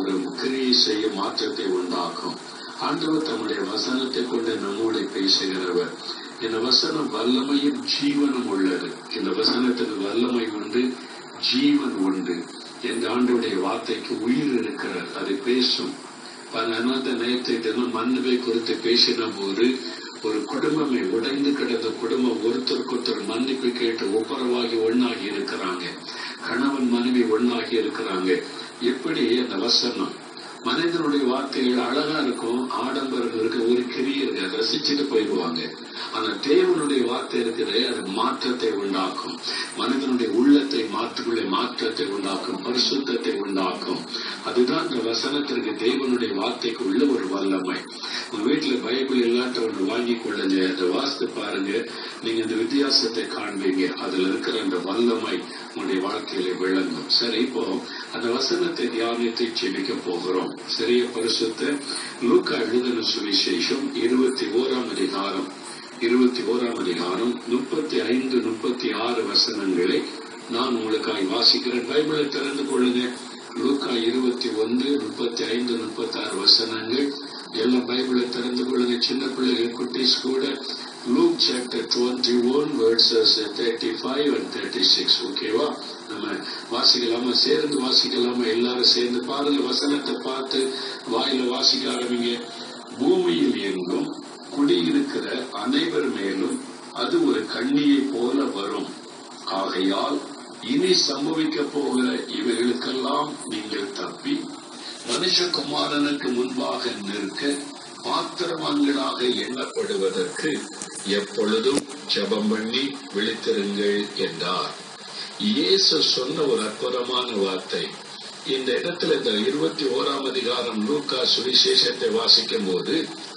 ஒரு கிரியை செய்ய மாற்றத்தை உண்டாக்கும் ஆண்டவர் தம்முடைய வசனத்தை கொண்டு நம்மோடு பேசுகிறவர் இந்த வசனம் வல்லமையும் ஜீவனும் உள்ளது இந்த வசனத்துக்கு வல்லமை உண்டு ஜீவன் உண்டு இந்த ஆண்டுடைய வார்த்தைக்கு உயிர் இருக்கிறது அது பேசும் பல நேரத்தை தினம் மன்னுவை குறித்து பேசின போது ஒரு குடும்பமே உடைந்து கிடந்த குடும்பம் ஒருத்தருக்கு ஒருத்தர் மன்னிப்பு கேட்டு ஒப்புரவாகி ஒண்ணாகி இருக்கிறாங்க கணவன் மனைவி ஒண்ணாகி இருக்கிறாங்க எப்படி அந்த வசனம் மனிதனுடைய வார்த்தைகள் அழகா இருக்கும் ஆடம்பரம் இருக்கு ஒரு கிரியை இருக்கு அதை ரசிச்சுட்டு போயிடுவாங்க ஆனா தேவனுடைய வார்த்தை இருக்கிறது அது மாற்றத்தை உண்டாக்கும் மனிதனுடைய உள்ளத்தை மாற்றுக்குள்ளே மாற்றத்தை உண்டாக்கும் பரிசுத்தத்தை உண்டாக்கும் அதுதான் இந்த வசனத்திற்கு தேவனுடைய வார்த்தைக்கு உள்ள ஒரு வல்லமை உங்க வீட்டுல பைபிள் இல்லாட்ட ஒன்று வாங்கி கொள்ளுங்க அதை வாசித்து பாருங்க நீங்க இந்த வித்தியாசத்தை காண்பீங்க அதுல இருக்கிற அந்த வல்லமை உங்களுடைய வாழ்க்கையில விளங்கும் சரி இப்போ அந்த வசனத்தை தியானித்து செபிக்க போகிறோம் சிறிய பரிசுத்த லூக்கா எழுதின சுவிசேஷம் இருபத்தி ஓராம் அதிகாரம் இருபத்தி ஓராம் அதிகாரம் முப்பத்தி ஐந்து முப்பத்தி ஆறு வசனங்களை நான் உங்களுக்காய் வாசிக்கிறேன் பைபிளை திறந்து கொள்ளுங்க லூக்கா இருபத்தி ஒன்று முப்பத்தி ஐந்து முப்பத்தி ஆறு வசனங்கள் எல்லாம் பைபிளை திறந்து கொள்ளுங்க சின்ன பிள்ளைகள் குட்டீஸ் கூட Luke chapter twenty one verses thirty five and thirty six ஓகேவா நம்ம வாசிக்கலாமா சேர்ந்து வாசிக்கலாமா எல்லாரும் சேர்ந்து பாருங்க வசனத்தை பார்த்து வாயில வாசிக்க ஆரம்பிங்க பூமியில் எங்கும் குடியிருக்கிற அனைவர் மேலும் அது ஒரு கண்ணியை போல வரும் ஆகையால் இனி சம்பவிக்க போகிற இவைகளுக்கெல்லாம் நீங்கள் தப்பி மனுஷகுமாரனுக்கு முன்பாக நிற்க பாத்திரவான்களாக எண்ணப்படுவதற்கு எப்பொழுதும் ஜெபம் பண்ணி விழித்திருங்கள் என்றார் இயேசு சொன்ன ஒரு அற்புதமான வார்த்தை இந்த இடத்துல இந்த இருபத்தி ஓராம் அதிகாரம் லூக்கா சுவிசேஷத்தை வாசிக்கும் போது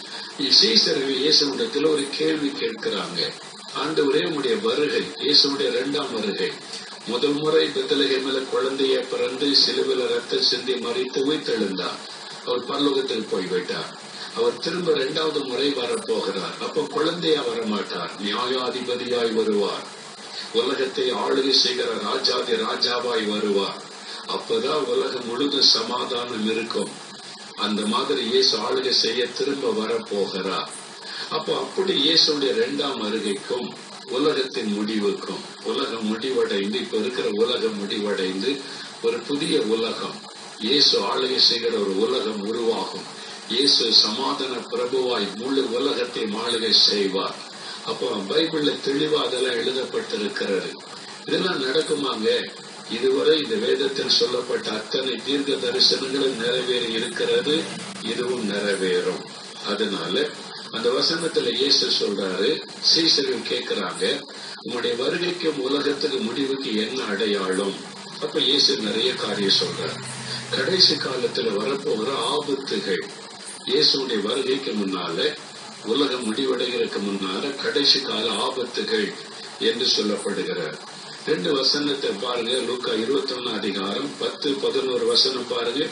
சீசர்கள் இயேசுவிடத்தில் ஒரு கேள்வி கேட்கிறாங்க ஆண்டவரே உடைய வருகை இயேசுடைய இரண்டாம் வருகை முதல் முறை பெத்தலகேமில குழந்தைய பிறந்து சிலுவில ரத்த சிந்தி மறித்து உயிர்த்தெழுந்தார் அவர் பரலோகத்தில் போய்விட்டார் அவர் திரும்ப இரண்டாவது முறை வரப்போகிறார் அப்போ குழந்தையா வரமாட்டார் நியாயாதிபதியாய் வருவார் உலகத்தை ஆளுகை செய்கிற ராஜாதி ராஜாவாய் வருவார் அப்பதான் உலகம் முழுதும் சமாதானம் இருக்கும் அந்த மாதிரி இயேசு ஆளுகை செய்ய திரும்ப வரப்போகிறார் அப்போ அப்படி இயேசுடைய இரண்டாம் வருகைக்கும் உலகத்தின் முடிவுக்கும் உலகம் முடிவடைந்து இப்ப இருக்கிற உலகம் முடிவடைந்து ஒரு புதிய உலகம் இயேசு ஆளுகை செய்கிற ஒரு உலகம் உருவாகும் இயேசு சமாதான பிரபுவாய் முழு உலகத்தை ஆளுகை செய்வார் அப்போ பைபிள்ல தெளிவா அதெல்லாம் எழுதப்பட்டிருக்கிறது இதெல்லாம் நடக்குமாங்க இதுவரை இந்த வேதத்தில் சொல்லப்பட்ட அத்தனை தீர்க்க தரிசனங்களும் நிறைவேறி இருக்கிறது இதுவும் நிறைவேறும் அதனால அந்த வசனத்துல இயேசு சொல்றாரு சீசர்கள் கேட்கிறாங்க உங்களுடைய வருகைக்கும் உலகத்துக்கு முடிவுக்கு என்ன அடையாளம் அப்ப இயேசு நிறைய காரியம் சொல்றார் கடைசி காலத்துல வரப்போகிற ஆபத்துகள் இயேசுடைய வருகைக்கு முன்னால உலகம் முடிவடைகிறதுக்கு முன்னால கடைசி கால ஆபத்துகள் என்று சொல்லப்படுகிறார் ரெண்டு வசனத்தை பாருங்க லூக்கா இருபத்தி ஒன்னு அதிகாரம் பத்து பதினோரு வசனம் பாருங்க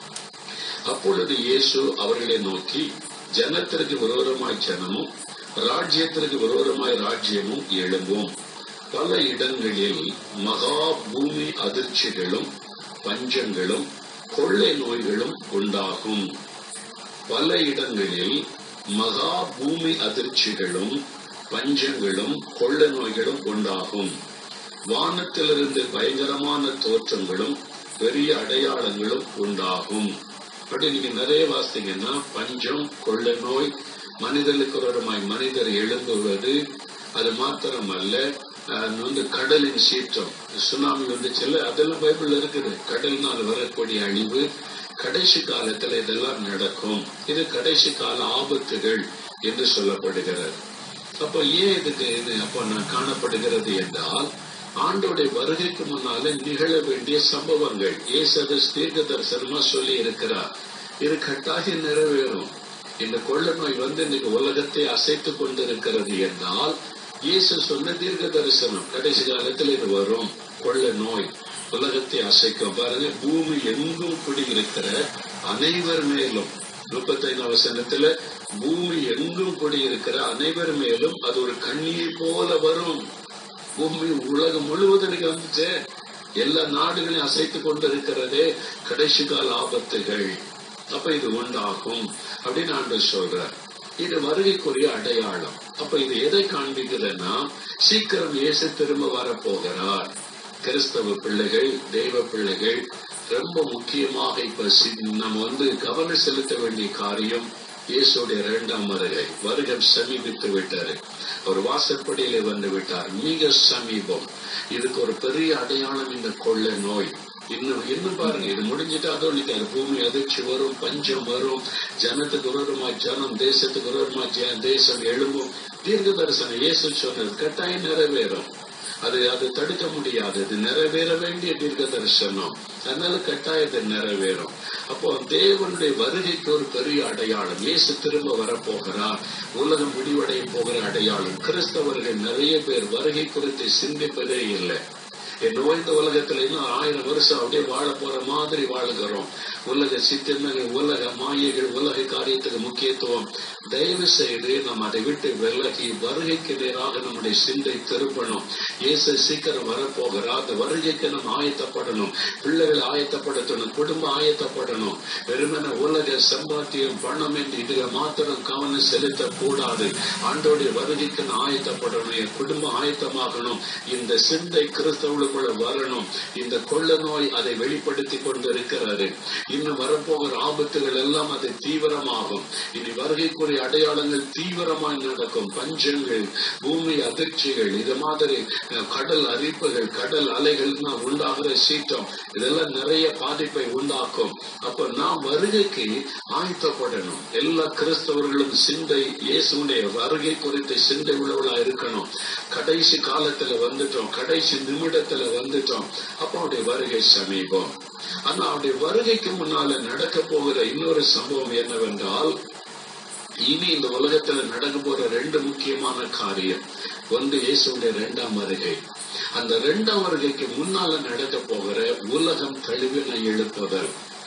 அப்பொழுது இயேசு அவர்களை நோக்கி ஜனத்திற்கு விரோதமாய் ஜனமும் ராஜ்யத்திற்கு விரோதமாய் ராஜ்யமும் எழும்பும் பல இடங்களில் மகா பூமி அதிர்ச்சிகளும் பஞ்சங்களும் கொள்ளை நோய்களும் உண்டாகும் பல இடங்களில் மகா பூமி அதிர்ச்சிகளும் பஞ்சங்களும் கொள்ள நோய்களும் உண்டாகும் வானத்திலிருந்து பயங்கரமான தோற்றங்களும் பெரிய அடையாளங்களும் உண்டாகும் அப்படி நீங்க நிறைய வாசித்தீங்கன்னா பஞ்சம் கொள்ள நோய் மனிதர்களுக்கு ஒருமாய் மனிதர் எழும்புவது அது மாத்திரமல்ல வந்து கடலின் சீற்றம் சுனாமி வந்துச்சுல்ல அதெல்லாம் பைபிள் இருக்குது கடலினால் வரக்கூடிய அழிவு கடைசி காலத்துல இதெல்லாம் நடக்கும் இது கடைசி கால ஆபத்துகள் என்று சொல்லப்படுகிறது அப்ப ஏன் இதுக்கு இது அப்ப நான் காணப்படுகிறது என்றால் ஆண்டோடைய வருகைக்கு முன்னால நிகழ வேண்டிய சம்பவங்கள் ஏசது தீர்க்க தரிசனமா சொல்லி இருக்கிறார் இது கட்டாக நிறைவேறும் இந்த கொள்ள நோய் வந்து இன்னைக்கு உலகத்தை அசைத்து கொண்டிருக்கிறது என்றால் இயேசு சொன்ன தீர்க்க தரிசனம் கடைசி காலத்தில் இது வரும் கொள்ள நோய் உலகத்தை அசைக்கும் பாருங்க பூமி எங்கும் குடியிருக்கிற அனைவர் மேலும் முப்பத்தைந்து வசனத்துல பூமி எங்கும் குடியிருக்கிற அனைவர் மேலும் அது ஒரு கண்ணியை போல வரும் பூமி உலகம் முழுவதும் இன்னைக்கு வந்துச்சு எல்லா நாடுகளையும் அசைத்துக் கொண்டிருக்கிறதே கடைசி கால ஆபத்துகள் அப்ப இது உண்டாகும் அப்படின்னு ஆண்டவர் சொல்றார் இது வருகைக்குரிய அடையாளம் அப்ப இது எதை காண்பிக்குதுன்னா சீக்கிரம் இயேசு திரும்ப வரப்போகிறார் கிறிஸ்தவ பிள்ளைகள் தெய்வ பிள்ளைகள் ரொம்ப முக்கியமாக இப்ப சி- நம்ம வந்து கவனம் செலுத்த வேண்டிய காரியம் இயேசுடைய இரண்டாம் வருகை வருகம் சமீபித்து விட்டாரு ஒரு வாசற்படியிலே வந்து விட்டார் மிக சமீபம் இதுக்கு ஒரு பெரிய அடையாளம் இந்த கொள்ள நோய் இன்னும் இன்னும் பாருங்க இது முடிஞ்சிட்டு அதோட நிக்காது பூமி அதிர்ச்சி வரும் பஞ்சம் வரும் ஜனத்துக்கு விரோதமா ஜனம் தேசத்துக்கு விரோதமா ஜ- தேசம் எழும்பும் தீர்க்க தரிசனம் இயேசு சொன்னது கட்டாயம் நிறைவேறும் அது அது தடுக்க முடியாது அது நிறைவேற வேண்டிய தீர்க்க தரிசனம் அதனால கட்டாயத்தை நிறைவேறும் அப்போ தேவனுடைய வருகைக்கு ஒரு பெரிய அடையாளம் இயேசு திரும்ப வரப்போகிறார் உலகம் முடிவடைய போகிற அடையாளம் கிறிஸ்தவர்கள் நிறைய பேர் வருகை குறித்து சிந்திப்பதே இல்லை என்னவோ இந்த உலகத்துல இன்னும் ஆயிரம் வருஷம் அப்படியே வாழ போற மாதிரி வாழுகிறோம் உலக சித்தங்கள் உலக மாயைகள் உலக காரியத்துக்கு முக்கியத்துவம் தயவு செய்து நாம் அதை விட்டு விலகி வருகைக்கு நேராக நம்முடைய சிந்தை திருப்பணும் இயேசு சீக்கிரம் வரப்போகிறார் அந்த வருகைக்கு நம்ம ஆயத்தப்படணும் பிள்ளைகளை ஆயத்தப்படுத்தணும் குடும்பம் ஆயத்தப்படணும் வெறுமன உலக சம்பாத்தியம் பணம் என்று இதுல மாத்திரம் கவனம் செலுத்த கூடாது ஆண்டோடைய வருகைக்கு நான் ஆயத்தப்படணும் என் குடும்பம் ஆயத்தமாகணும் இந்த சிந்தை கிறிஸ்தவர்களுக்குள்ள வரணும் இந்த கொள்ள நோய் அதை வெளிப்படுத்தி கொண்டிருக்கிறது இன்னும் வரப்போகிற ஆபத்துகள் எல்லாம் அது தீவிரமாகும் இனி வருகைக்குரிய அடையாளங்கள் தீவிரமாய் நடக்கும் பஞ்சங்கள் பூமி அதிர்ச்சிகள் இது மாதிரி அஹ், கடல் அரிப்புகள் கடல் அலைகள் உண்டாகிற சீற்றம் இதெல்லாம் நிறைய பாதிப்பை உண்டாக்கும் அப்ப நாம் வருகைக்கு ஆயத்தப்படணும் எல்லா கிறிஸ்தவர்களும் சிந்தை இயேசுடைய வருகை குறித்த சிந்தை உள்ளவளா இருக்கணும் கடைசி காலத்துல வந்துட்டோம் கடைசி நிமிடத்துல வந்துட்டோம் அப்ப அவருடைய வருகை சமீபம் ஆனா அவருடைய வருகைக்கு முன்னால நடக்க போகிற இன்னொரு சம்பவம் என்னவென்றால் இனி இந்த உலகத்துல நடக்க போற ரெண்டு முக்கியமான காரியம் ஒன்று இயேசுடைய இரண்டாம் வருகை அந்த இரண்டாம் வருகைக்கு முன்னால நடக்க போகிற உலகம் கழிவின எழுப்புதல்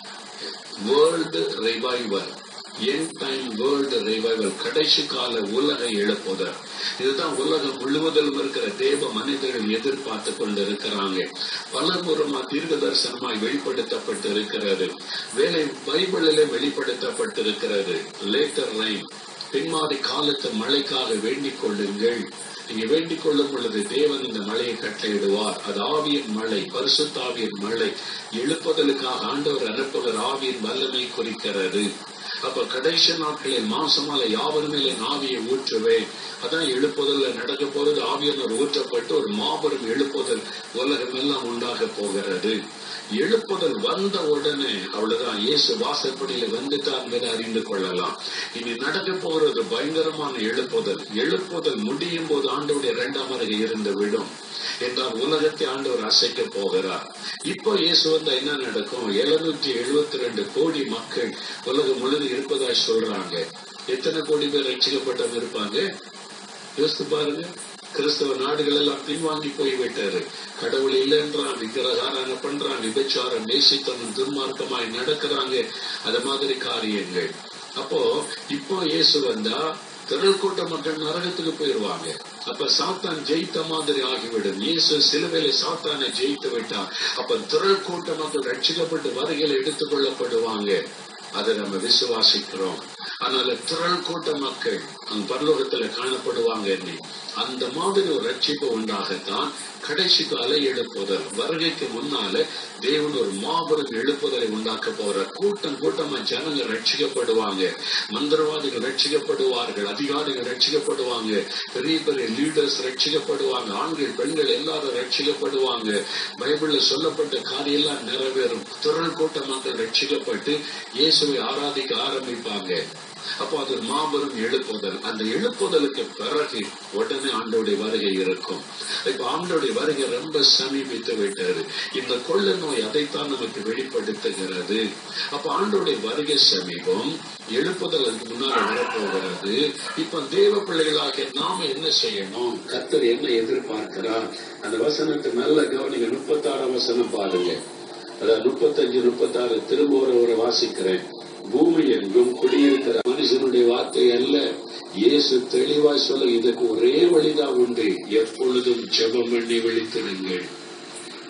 world revival end time world revival கடைசி கால உலக எழுப்புதல் இதுதான் உலகம் முழுவதிலும் இருக்கிற தேவ மனிதர்கள் எதிர்பார்த்து கொண்டு இருக்கிறாங்க பலமுறமா தீர்க்க தரிசனமாய் வெளிப்படுத்தப்பட்டு இருக்கிறது வேலை பைபிளிலே வெளிப்படுத்தப்பட்டிருக்கிறது லேட்டர் லைன் பின்மாறி காலத்து மழைக்காக வேண்டிக் கொள்ளுங்கள் நீங்க வேண்டிக் கொள்ளும் பொழுது தேவன் இந்த மழையை கட்டளையிடுவார் அது ஆவியின் மழை பரிசுத்தாவியின் மழை எழுப்புதலுக்காக ஆண்டவர் அனுப்புகிற ஆவியின் வல்லமை குறிக்கிறது அப்ப கடைசி நாட்களில் மாசமால யாவர் மேலே என் ஆவியை ஊற்றுவேன் அதான் எழுப்புதல்ல நடக்க போறது ஆவியனர் ஊற்றப்பட்டு ஒரு மாபெரும் எழுப்புதல் உலகம் எல்லாம் உண்டாக போகிறது எழுப்புதல் வந்த உடனே அவ்வளவுதான் இயேசு வாசற்படியில வந்துட்டாங்கிறத அறிந்து கொள்ளலாம் இனி நடக்க போகிறது பயங்கரமான எழுப்புதல் எழுப்புதல் முடியும் போது ஆண்டவுடைய இரண்டாம் வருகை இருந்து விடும் என்றால் உலகத்தை ஆண்டவர் அசைக்க போகிறார் இப்போ இயேசு வந்தா என்ன நடக்கும் எழுநூற்றி எழுபத்தி ரெண்டு கோடி மக்கள் உலகம் முழுது இருப்பதா சொல்றாங்க எத்தனை கோடி பேர் ரட்சிக்கப்பட்டவங்க இருப்பாங்க யோசித்து பாருங்க கிறிஸ்தவ நாடுகள் எல்லாம் பின்வாங்கி போய்விட்டாரு கடவுள் இல்லைன்றான் விக்கிரகாரான பண்றான் விபச்சாரம் நேசித்தனம் துன்மார்க்கமாய் நடக்கிறாங்க அது மாதிரி காரியங்கள் அப்போ இப்போ இயேசு வந்தா திரள் கூட்ட மக்கள் நரகத்துக்கு போயிருவாங்க அப்ப சாத்தான் ஜெயித்த மாதிரி ஆகிவிடும் இயேசு சிலுவையில சாத்தானை ஜெயித்து விட்டார் அப்ப திரள் கூட்ட மக்கள் ரட்சிக்கப்பட்டு வருகையில் எடுத்துக் கொள்ளப்படுவாங்க அதை நம்ம விசுவாசிக்கிறோம் அதனால திரள் கூட்ட மக்கள் அந்த பரலோகத்துல காணப்படுவாங்க என்னை அந்த மாதிரி ஒரு ரட்சிப்பு உண்டாகத்தான் கடைசி கால எழுப்புதல் வருகைக்கு முன்னால தேவன் ஒரு மாபெரும் எழுப்புதலை உண்டாக்க போற கூட்டம் கூட்டமா ஜனங்க ரட்சிக்கப்படுவாங்க மந்திரவாதிகள் ரட்சிக்கப்படுவார்கள் அதிகாரிகள் ரட்சிக்கப்படுவாங்க பெரிய பெரிய லீடர்ஸ் ரட்சிக்கப்படுவாங்க ஆண்கள் பெண்கள் எல்லாரும் ரட்சிக்கப்படுவாங்க பைபிள்ல சொல்லப்பட்ட காரியம் எல்லாம் நிறைவேறும் திரள் கூட்ட மக்கள் ரட்சிக்கப்பட்டு இயேசுவை ஆராதிக்க ஆரம்பிப்பாங்க அப்போ அது மாபெரும் எழுப்புதல் அந்த எழுப்புதலுக்கு பிறகு உடனே ஆண்டோடைய வருகை இருக்கும் இப்ப ஆண்டோடைய வருகை ரொம்ப சமீபித்து விட்டாரு இந்த கொள்ள நோய் அதைத்தான் நமக்கு வெளிப்படுத்துகிறது அப்ப ஆண்டோடைய வருகை சமீபம் எழுப்புதல் அதுக்கு முன்னாடி வரப்போகிறது இப்ப தேவ பிள்ளைகளாக நாம என்ன செய்யணும் கர்த்தர் என்ன எதிர்பார்க்கிறார் அந்த வசனத்தை நல்ல கவனிங்க முப்பத்தாறாம் வசனம் பாருங்க அதாவது முப்பத்தஞ்சு முப்பத்தாறு திரும்ப ஒரு ஒரு வாசிக்கிறேன் பூமி எங்கும் குடியிருக்கிற மனுஷனுடைய வார்த்தை அல்ல இயேசு தெளிவாய் சொல்ல இதுக்கு ஒரே வழிதான் உண்டு எப்பொழுதும் ஜெபம் பண்ணி விழித்திருங்கள்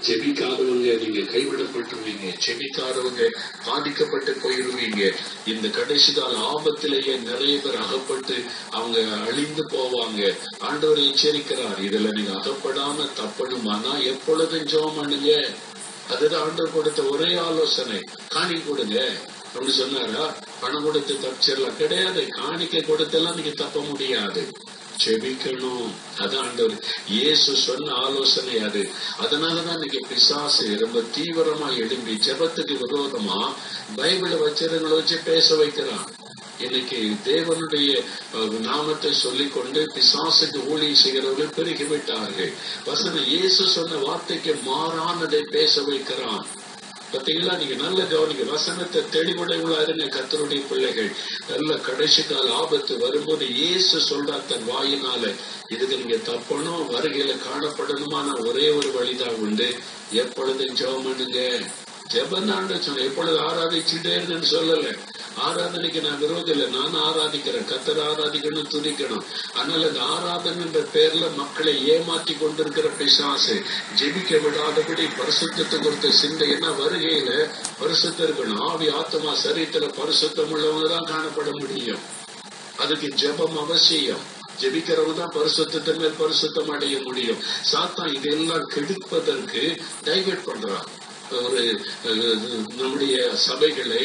ஜெபிக்காதவங்க நீங்க கைவிடப்பட்டுருவீங்க ஜெபிக்காதவங்க பாதிக்கப்பட்டு போயிருவீங்க இந்த கடைசி கால ஆபத்திலேயே நிறைய பேர் அகப்பட்டு அவங்க அழிந்து போவாங்க ஆண்டவர் எச்சரிக்கிறார் இதுல நீங்க அகப்படாம தப்பணுமானா எப்பொழுதும் ஜெபம் பண்ணுங்க அதுதான் ஆண்டவர் கொடுத்த ஒரே ஆலோசனை காணி கொடுங்க அப்படி சொன்னாரா பணம் கொடுத்து தப்பிச்சிடலாம் கிடையாது காணிக்கை கொடுத்தெல்லாம் நீங்க தப்ப முடியாது ஜெபிக்கணும் அதான் ஆண்டவர் இயேசு சொன்ன ஆலோசனை அது அதனாலதான் இன்னைக்கு பிசாசு ரொம்ப தீவிரமா எழும்பி ஜெபத்துக்கு விரோதமா பைபிளை வச்சிருங்களை வச்சு பேச வைக்கிறான் இன்னைக்கு தேவனுடைய அஹ், நாமத்தை சொல்லிக் கொண்டு பிசாசுக்கு ஊழியம் செய்கிறவர்கள் பெருகி விட்டார்கள் வசனம் இயேசு சொன்ன வார்த்தைக்கு மாறானதை பேச வைக்கிறான் பாத்தீங்களா நீங்க நல்ல கவனிங்க வசனத்தை தெளிவுடையவளா இருங்க கத்தருடைய பிள்ளைகள் நல்ல கடைசி கால ஆபத்து வரும்போது இயேசு சொல்றா தன் வாயினால இதுக்கு நீங்க தப்பணும் வருகையில காணப்படணுமான ஒரே ஒரு வழிதான் உண்டு எப்பொழுதும் ஜெபம் பண்ணுங்க ஜெபந்தாண்டு சொன்ன எப்பொழுது ஆராதிச்சுட்டே இருங்கன்னு சொல்லல ஆராதனைக்கு நான் விரோதம் இல்லை நான் ஆராதிக்கிறேன் கத்தர் ஆராதிக்கணும் துதிக்கணும் அதனால இந்த ஆராதனைன்ற பேர்ல மக்களை ஏமாற்றி கொண்டிருக்கிற பிசாசு ஜெபிக்க விடாதபடி பரிசுத்தத்தை கொடுத்த சிந்தை என்ன வருகையில பரிசுத்தம் இருக்கணும் ஆவி ஆத்மா சரீரத்துல பரிசுத்தம் உள்ளவங்க தான் காணப்பட முடியும் அதுக்கு ஜெபம் அவசியம் ஜெபிக்கிறவங்க தான் பரிசுத்தத்தின் மேல் பரிசுத்தம் அடைய முடியும் சாத்தான் இதெல்லாம் கெடுப்பதற்கு டைவர்ட் பண்றான் ஒரு அஹ், நம்முடைய சபைகளை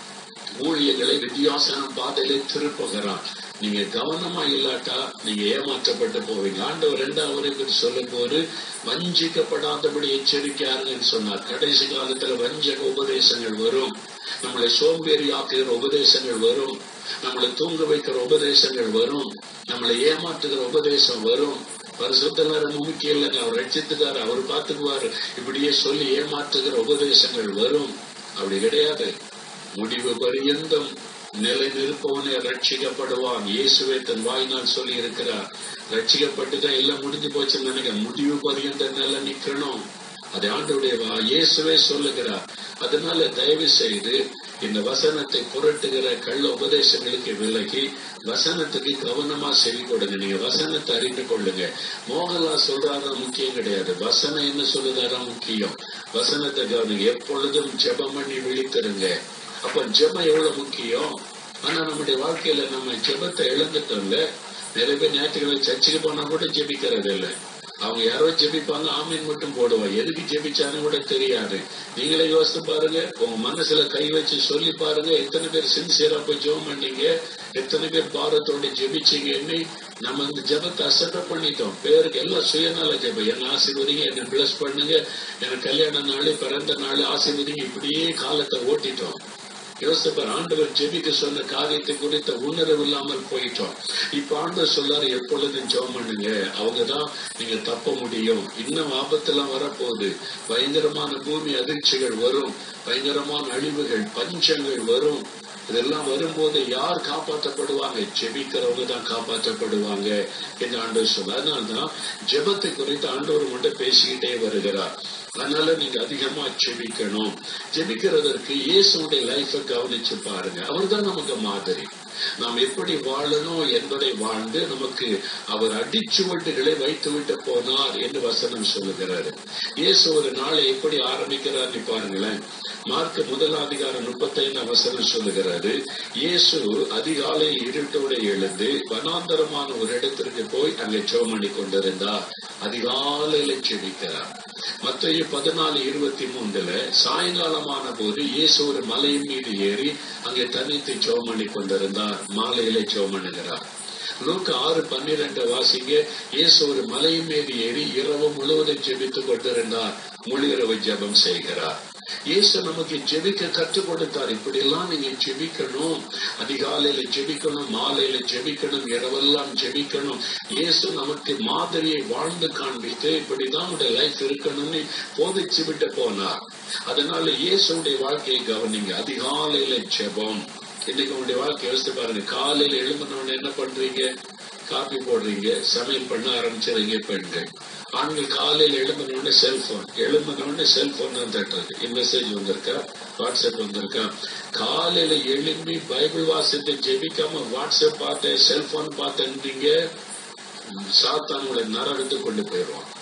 ஊழியர்களை வித்தியாசன பாதையில திருப்புகிறான் நீங்க கவனமா இல்லாட்டா நீங்க ஏமாற்றப்பட்டு போவீங்க ஆண்டவர் ரெண்டாவது பற்றி சொல்லும் போது வஞ்சிக்கப்படாதபடி எச்சரிக்கையாருங்கன்னு சொன்னார் கடைசி காலத்துல வஞ்சக உபதேசங்கள் வரும் நம்மளை சோம்பேறி ஆக்குகிற உபதேசங்கள் வரும் நம்மளை தூங்க வைக்கிற உபதேசங்கள் வரும் நம்மளை ஏமாற்றுகிற உபதேசம் வரும் பரிசுத்தம் ரொம்ப முக்கியம் இல்லைங்க அவர் ரட்சித்துக்காரு அவர் பார்த்துக்குவாரு இப்படியே சொல்லி ஏமாற்றுகிற உபதேசங்கள் வரும் அப்படி கிடையாது முடிவு பரியந்தம் நிலை நிற்பவனே ரட்சிக்கப்படுவான் இயேசுவே தன் வாயினால் சொல்லி இருக்கிறார் ரட்சிக்கப்பட்டுதான் எல்லாம் முடிஞ்சு போச்சுன்னு நினைக்க முடிவு பரியந்த நிலை நிக்கணும் அதை ஆண்டவுடைய வா- இயேசுவே சொல்லுகிறார் அதனால தயவு செய்து இந்த வசனத்தை புரட்டுகிற கள்ள உபதேசங்களுக்கு விலகி வசனத்துக்கு கவனமா செவி கொடுங்க நீங்க வசனத்தை அறிந்து கொள்ளுங்க மோகன்லால் சொல்றாரா முக்கியம் கிடையாது வசனம் என்ன சொல்லுதாரா முக்கியம் வசனத்தை கவனிங்க எப்பொழுதும் ஜெபம் பண்ணி விழித்திருங்க அப்ப ஜெபம் எவ்வளவு முக்கியம் ஆனா நம்முடைய வாழ்க்கையில நம்ம ஜெபத்தை இழந்துட்டோம்ல நிறைய பேர் ஞாயிற்றுக்கிழமை சர்ச்சுக்கு போனா கூட ஜெபிக்கிறது இல்ல அவங்க யாரோ ஜெபிப்பாங்க ஆமீன் மட்டும் போடுவாங்க எதுக்கு ஜெபிச்சான்னு கூட தெரியாது நீங்களே யோசித்து பாருங்க உங்க மனசுல கை வச்சு சொல்லி பாருங்க எத்தனை பேர் சின்சியரா போய் ஜெபம் பண்ணீங்க எத்தனை பேர் பாரத்தோட ஜெபிச்சீங்கன்னு நம்ம இந்த ஜெபத்தை அசட்டை பண்ணிட்டோம் பேருக்கு எல்லாம் சுயநல ஜெபம் என்ன ஆசீர்வதிங்க என்ன பிளஸ் பண்ணுங்க எனக்கு கல்யாண நாள் பிறந்த நாள் ஆசீர்வதிங்க இப்படியே காலத்தை ஓட்டிட்டோம் யோசிப்பார் ஆண்டவர் ஜெபிக்க சொன்ன காரியத்தை குறித்த உணர்வு இல்லாமல் போயிட்டோம் இப்ப ஆண்டவர் சொல்லாரு எப்பொழுதும் ஜெபம் பண்ணுங்க அவங்கதான் நீங்க தப்ப முடியும் இன்னும் ஆபத்தெல்லாம் வரப்போகுது பயங்கரமான பூமி அதிர்ச்சிகள் வரும் பயங்கரமான அழிவுகள் பஞ்சங்கள் வரும் இதெல்லாம் வரும்போது யார் காப்பாற்றப்படுவாங்க ஜெபிக்கிறவங்க தான் காப்பாற்றப்படுவாங்க என்று ஆண்டவர் சொன்னார் அதனால்தான் ஜெபத்தை குறித்து ஆண்டவர் மட்டும் பேசிக்கிட்டே வருகிறார் அதனால நீங்க அதிகமா ஜெபிக்கணும் ஜெபிக்கிறதற்கு இயேசுடைய லைஃபை கவனிச்சு பாருங்க அவர் தான் நமக்கு மாதிரி நாம் எப்படி வாழணும் என்பதை வாழ்ந்து நமக்கு அவர் அடிச்சுவட்டுகளை வைத்து விட்டு போனார் என்று வசனம் சொல்லுகிறாரு இயேசு ஒரு நாளை எப்படி ஆரம்பிக்கிறார்னு பாருங்களேன் மார்க் முதல் அதிகாரம் முப்பத்தைந்தாம் வசனம் சொல்லுகிறாரு இயேசு அதிகாலை இருட்டோடு எழுந்து வனாந்தரமான ஒரு இடத்திற்கு போய் அங்கே ஜெபம் பண்ணி கொண்டிருந்தார் அதிகாலையில ஜெபிக்கிறார் மத்திய பதினாலு இருபத்தி மூன்றுல சாயங்காலமான போது இயேசு ஒரு மலையின் மீது ஏறி அங்கே தனித்து ஜெபம் பண்ணி கொண்டிருந்தார் மாலையில ஜெபம் பண்ணுகிறார் லூக்கு ஆறு பன்னிரண்டு வாசிங்க இயேசு ஒரு மலையின் மீது ஏறி இரவு முழுவதும் ஜெபித்துக் கொண்டிருந்தார் முழு இரவு ஜெபம் செய்கிறார் இயேசு நமக்கு ஜெபிக்க கற்றுக் கொடுத்தார் இப்படி எல்லாம் நீங்க ஜெபிக்கணும் அதிகாலையில ஜெபிக்கணும் மாலையில ஜெபிக்கணும் இரவெல்லாம் ஜெபிக்கணும் இயேசு நமக்கு மாதிரியை வாழ்ந்து காண்பித்து இப்படிதான் உடைய லைஃப் இருக்கணும்னு போதிச்சு விட்டு போனார் அதனால இயேசுடைய வாழ்க்கையை கவனிங்க அதிகாலையில ஜெபம் இன்னைக்கு உங்களுடைய வாழ்க்கை யோசித்து பாருங்க காலையில எழும்பினோன்னு என்ன பண்றீங்க காபி போடுறீங்க சமையல் பண்ண ஆரம்பிச்சிருங்க பெண்கள் ஆண்கள் காலையில எழும்பினோடனே செல்போன் எழும்பினோடனே செல்போன் தான் தட்டுறது மெசேஜ் வந்திருக்கா வாட்ஸ்அப் வந்திருக்கா காலையில எழும்பி பைபிள் வாசித்து ஜெபிக்காம வாட்ஸ்அப் பார்த்தேன் செல்போன் பார்த்தேன்றீங்க சாத்தான் உங்களை நரகத்து கொண்டு போயிடுவான்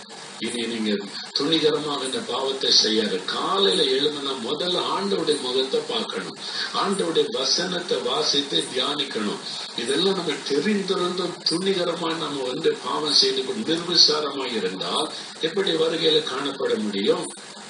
இனி நீங்க துணிகரமாக இந்த பாவத்தை செய்யாத காலையில எழுந்தனா முதல்ல ஆண்டவுடைய முகத்தை பார்க்கணும் ஆண்டவுடைய வசனத்தை வாசித்து தியானிக்கணும் இதெல்லாம் நம்ம தெரிந்திருந்தும் துணிகரமா நம்ம வந்து பாவம் செய்து கொண்டு நிர்விசாரமா இருந்தால் எப்படி வருகையில காணப்பட முடியும்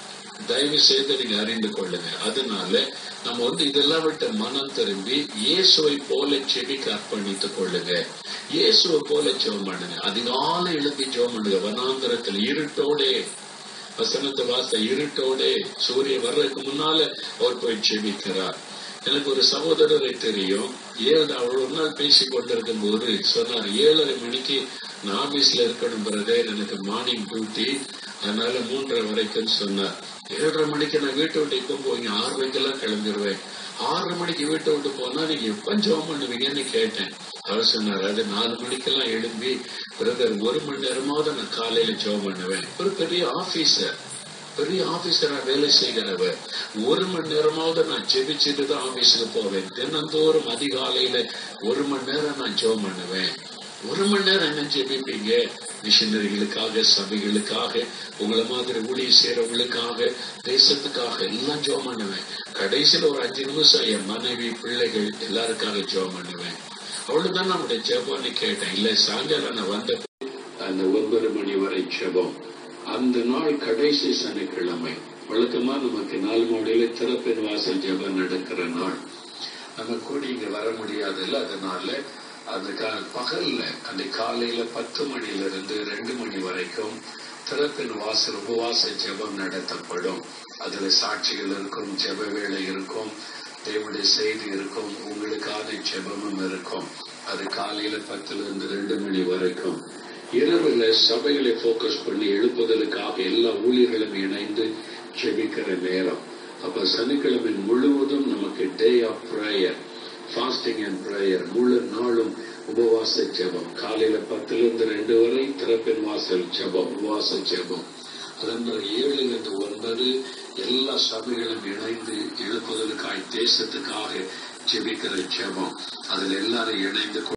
தயவு செய்து நீங்க அறிந்து கொள்ளுங்க அதனால நம்ம வந்து இதெல்லாம் விட்டு மனம் திரும்பி இயேசுவை போல செடிக்கு அர்ப்பணித்துக் கொள்ளுங்க இயேசுவை போல ஜெபம் பண்ணுங்க அதிகாலை எழுப்பி ஜெபம் பண்ணுங்க வனாந்திரத்தில் இருட்டோடே வசனத்தை வாச இருட்டோடே சூரியன் வர்றதுக்கு முன்னால அவர் போய் செபிக்கிறார் எனக்கு ஒரு சகோதரரை தெரியும் ஏழு அவர் ஒரு நாள் பேசி கொண்டிருக்கும் போது சொன்னார் ஏழரை மணிக்கு நான் ஆபீஸ்ல இருக்கணும் பிரதர் எனக்கு மார்னிங் டியூட்டி அதனால மூன்றரை வரைக்கும் சொன்னார் ஏழரை மணிக்கு நான் வீட்டை விட்டு இப்போ போய் ஆறு மணிக்கெல்லாம் கிளம்பிடுவேன் ஆறு மணிக்கு வீட்டை விட்டு போனா நீங்க எப்ப ஜெபம் பண்ணுவீங்கன்னு கேட்டேன் அவர் சொன்னார் அது நாலு மணிக்கெல்லாம் எழும்பி பிரதர் ஒரு மணி நேரமாவது நான் காலையில ஜெபம் பண்ணுவேன் ஒரு பெரிய ஆபீசர் பெரிய ஆபீசரா வேலை செய்கிறவர் ஒரு மணி நேரமாவது நான் ஜெபிச்சுட்டு தான் ஆபீஸுக்கு போவேன் தினந்தோறும் அதிகாலையில ஒரு மணி நேரம் நான் ஜெபம் பண்ணுவேன் ஒரு மணி நேரம் என்ன ஜெபிப்பீங்க மிஷினரிகளுக்காக சபைகளுக்காக உங்களை மாதிரி ஊழிய செய்யறவங்களுக்காக தேசத்துக்காக எல்லாம் ஜெபம் பண்ணுவேன் கடைசியில ஒரு அஞ்சு நிமிஷம் என் மனைவி பிள்ளைகள் எல்லாருக்காக ஜெபம் பண்ணுவேன் அவ்வளவுதான் நம்முடைய ஜெபம்னு கேட்டேன் இல்ல சாயங்காலம் நான் வந்த அந்த ஒன்பது மணி வரை ஜெபம் அந்த நாள் கடைசி சனிக்கிழமை வழக்கமா நமக்கு நாலு மாடியில திறப்பின் வாசல் ஜெபம் நடக்கிற நாள் நம்ம கூடி இங்க வர முடியாதுல்ல அதனால அந்த கா- பகல்ல அந்த காலையில பத்து மணில இருந்து ரெண்டு மணி வரைக்கும் திறப்பின் வாசல் உபவாச ஜெபம் நடத்தப்படும் அதுல சாட்சிகள் இருக்கும் ஜெப வேலை இருக்கும் தேவனுடைய செய்தி இருக்கும் உங்களுக்கான ஜெபமும் இருக்கும் அது காலையில பத்துல இருந்து ரெண்டு மணி வரைக்கும் இரவுல சபைகளை போக்கஸ் பண்ணி எழுப்புதலுக்காக எல்லா ஊழியர்களும் இணைந்து ஜெபிக்கிற நேரம் அப்ப சனிக்கிழமை முழுவதும் நமக்கு day of prayer fasting and prayer முழு நாளும் உபவாச ஜெபம் காலையில பத்துல இருந்து ரெண்டு வரை திறப்பின் வாசல் ஜெபம் உபவாச ஜெபம் அதன் பிறகு ஏழுல இருந்து ஒன்பது எல்லா சபைகளும் இணைந்து எழுப்புதலுக்காய் தேசத்துக்காக ஜெபிக்கிற ஜெபம் அதுல எல்லாரும் இணைந்து